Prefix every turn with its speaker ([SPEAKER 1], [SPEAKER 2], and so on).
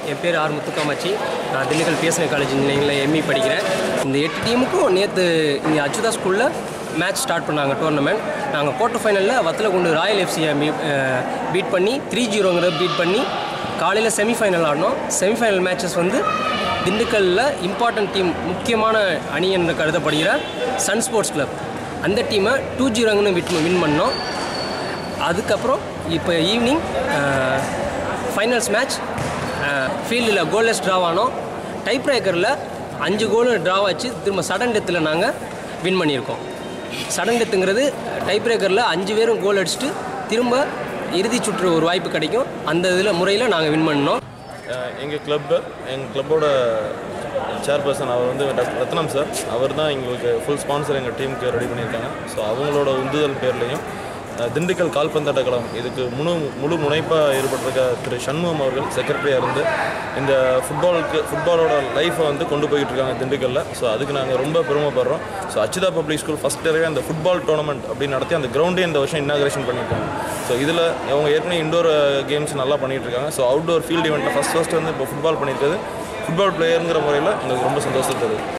[SPEAKER 1] என் பேர் ஆர் முத்துக்காமாச்சி நான் Dindigul PSN college இன்ஜினியரிங்கில் எம்இ படிக்கிறேன் இந்த எட்டு டீமுக்கும் நேற்று இங்கே அச்சுதா ஸ்கூலில் மேட்ச் ஸ்டார்ட் பண்ணாங்க டோர்னமெண்ட் நாங்கள் குவார்ட்டர் ஃபைனலில் வத்தலகுண்டு ராயல் எஃப்சியை பீட் பண்ணி த்ரீ ஜீரோங்கிறத பீட் பண்ணி காலையில் செமிஃபைனல் ஆடினோம் செமிஃபைனல் மேட்சஸ் வந்து திண்டுக்கல்லில் இம்பார்ட்டன்ட் டீம் முக்கியமான அணி என்று கருதப்படுகிற சன் ஸ்போர்ட்ஸ் கிளப் அந்த டீமை டூ ஜீரோங்கன்னு விட் வின் பண்ணோம் அதுக்கப்புறம் இப்போ ஈவினிங் ஃபைனல்ஸ் மேட்ச் ஃபீல்டில் கோல்லெஸ் ட்ராவ் ஆனோம் டைப் பிரேக்கரில் அஞ்சு கோல் ட்ராவ் ஆச்சு திரும்ப சடன் டெத்தில் நாங்கள் வின் பண்ணியிருக்கோம் சடன் டெத்துங்கிறது டைப் பிரேக்கரில் அஞ்சு பேரும் கோல் அடிச்சுட்டு திரும்ப இறுதிச் சுற்று ஒரு வாய்ப்பு கிடைக்கும் அந்த இதில் முறையில் நாங்கள் வின் பண்ணோம்
[SPEAKER 2] எங்கள் கிளப்பு எங்கள் கிளப்போட சேர்பர்சன் அவர் வந்து ரத்- ரத்னம் சார் அவர் தான் எங்களுக்கு ஃபுல் ஸ்பான்சர் எங்கள் டீமுக்கு ரெடி பண்ணியிருக்காங்க ஸோ அவங்களோட உந்துதல் பேர்லையும் அஹ், திண்டுக்கல் கால்பந்தாட்ட கழகம் இதுக்கு முழு முழு முனைப்பாக ஈடுபட்டிருக்க திரு சண்முகம் அவர்கள் செக்ரட்டரியாக இருந்து இந்த ஃபுட்பாலுக்கு ஃபுட்பாலோட லைஃப்பை வந்து கொண்டு போயிட்டு இருக்காங்க திண்டுக்கல்ல ஸோ அதுக்கு நாங்கள் ரொம்ப பெருமைப்படுறோம் so Achutha public school first இயரவே அந்த ஃபுட்பால் டோர்னமெண்ட் அப்படின்னு நடத்தி அந்த கிரவுண்டே இந்த வருஷம் இன்னாகிரேஷன் பண்ணியிருக்காங்க ஸோ இதில் அவங்க ஏற்கனவே இண்டோர் கேம்ஸ் நல்லா பண்ணிட்டு இருக்காங்க ஸோ அவுட்டோர் ஃபீல்டு ஈவெண்ட்டில் ஃபஸ்ட் ஃபஸ்ட் வந்து இப்போ ஃபுட்பால் பண்ணியிருக்கிறது ஃபுட்பால் பிளேயருங்கிற முறையில் எங்களுக்கு ரொம்ப சந்தோஷம் தருது